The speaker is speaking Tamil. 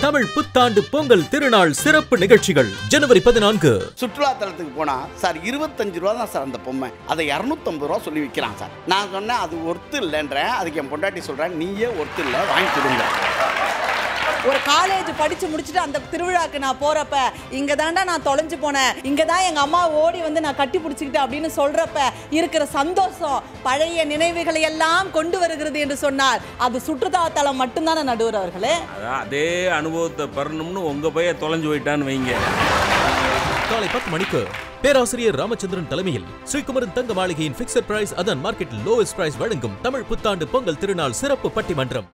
தமிழ் புத்தாண்டு பொங்கல் திருநாள் சிறப்பு நிகழ்ச்சிகள் ஜனவரி பதினான்கு சுற்றுலா தலத்துக்கு போனால் சார் இருபத்தஞ்சு ரூபா தான் சார் அந்த பொம்மை அதை இரநூத்தம்பது ரூபா சொல்லி விற்கிறான் சார் நான் சொன்னேன் அது ஒர்த்து இல்லைன்றேன் அதுக்கு என் பொண்டாட்டி சொல்கிறேன் நீயே ஒர்த்து இல்லை வாங்கி கொடுங்க ஒரு காலேஜ் படிச்சு முடிச்சுட்டு அந்த திருவிழாக்கு நான் போறப்ப இங்க தாண்டா நான் தொலைஞ்சு போனேன் இங்க தான் எங்க அம்மா ஓடி வந்து நான் கட்டி பிடிச்சிக்கிட்டேன் அப்படின்னு சொல்றப்ப இருக்கிற சந்தோஷம் பழைய நினைவுகளை எல்லாம் கொண்டு வருகிறது என்று சொன்னால் அது சுற்றுலா தலம் மட்டும்தானே நடுவர் அவர்களே அதான் அதே அனுபவத்தை பெறணும்னு உங்க பையன் தொலைஞ்சு போயிட்டான்னு வைங்க காலை பத்து மணிக்கு பேராசிரியர் ராமச்சந்திரன் தலைமையில் ஸ்ரீகுமரன் தங்க மாளிகையின் பிக்சட் பிரைஸ் அதன் மார்க்கெட் லோவஸ்ட் பிரைஸ் வழங்கும் தமிழ் புத்தாண்டு பொங்கல் திருநாள் சிறப்பு பட்டிமன்றம்